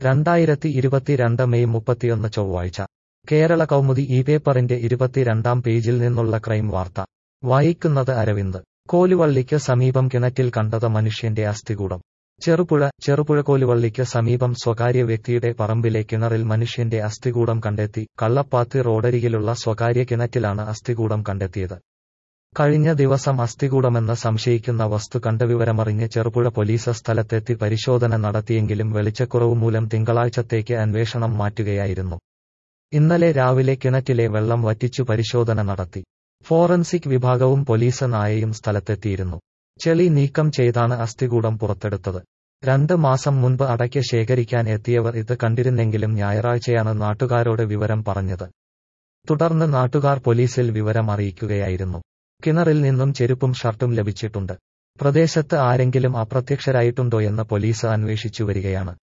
രണ്ടായിരത്തി ഇരുപത്തിരണ്ട് മെയ് മുപ്പത്തിയൊന്ന് ചൊവ്വാഴ്ച കേരള കൗമുദി ഈ പേപ്പറിന്റെ ഇരുപത്തിരണ്ടാം പേജിൽ നിന്നുള്ള ക്രൈം വാർത്ത വായിക്കുന്നത് അരവിന്ദ് കോലുവള്ളിക്ക് സമീപം കിണറ്റിൽ കണ്ടത് മനുഷ്യന്റെ അസ്ഥികൂടം ചെറുപുഴ ചെറുപുഴ കോലുവള്ളിക്ക് സമീപം സ്വകാര്യ വ്യക്തിയുടെ പറമ്പിലെ കിണറിൽ മനുഷ്യന്റെ അസ്ഥികൂടം കണ്ടെത്തി കള്ളപ്പാത്തി റോഡരികിലുള്ള സ്വകാര്യ കിണറ്റിലാണ് അസ്ഥികൂടം കണ്ടെത്തിയത് കഴിഞ്ഞ ദിവസം അസ്ഥികൂടമെന്ന് സംശയിക്കുന്ന വസ്തു കണ്ട വിവരമറിഞ്ഞ് ചെറുപുഴ പോലീസ് സ്ഥലത്തെത്തി പരിശോധന നടത്തിയെങ്കിലും വെളിച്ചക്കുറവ് മൂലം തിങ്കളാഴ്ചത്തേക്ക് അന്വേഷണം മാറ്റുകയായിരുന്നു ഇന്നലെ രാവിലെ കിണറ്റിലെ വെള്ളം വറ്റിച്ചു പരിശോധന നടത്തി ഫോറൻസിക് വിഭാഗവും പോലീസ് നായയും സ്ഥലത്തെത്തിയിരുന്നു ചെളി നീക്കം ചെയ്താണ് അസ്ഥികൂടം പുറത്തെടുത്തത് രണ്ട് മാസം മുൻപ് അടയ്ക്ക് ശേഖരിക്കാൻ എത്തിയവർ ഇത് കണ്ടിരുന്നെങ്കിലും ഞായറാഴ്ചയാണ് നാട്ടുകാരോട് വിവരം പറഞ്ഞത് തുടർന്ന് നാട്ടുകാർ പോലീസിൽ വിവരം അറിയിക്കുകയായിരുന്നു കിണറിൽ നിന്നും ചെരുപ്പും ഷർട്ടും ലഭിച്ചിട്ടുണ്ട് പ്രദേശത്ത് ആരെങ്കിലും അപ്രത്യക്ഷരായിട്ടുണ്ടോയെന്ന് പോലീസ് അന്വേഷിച്ചു വരികയാണ്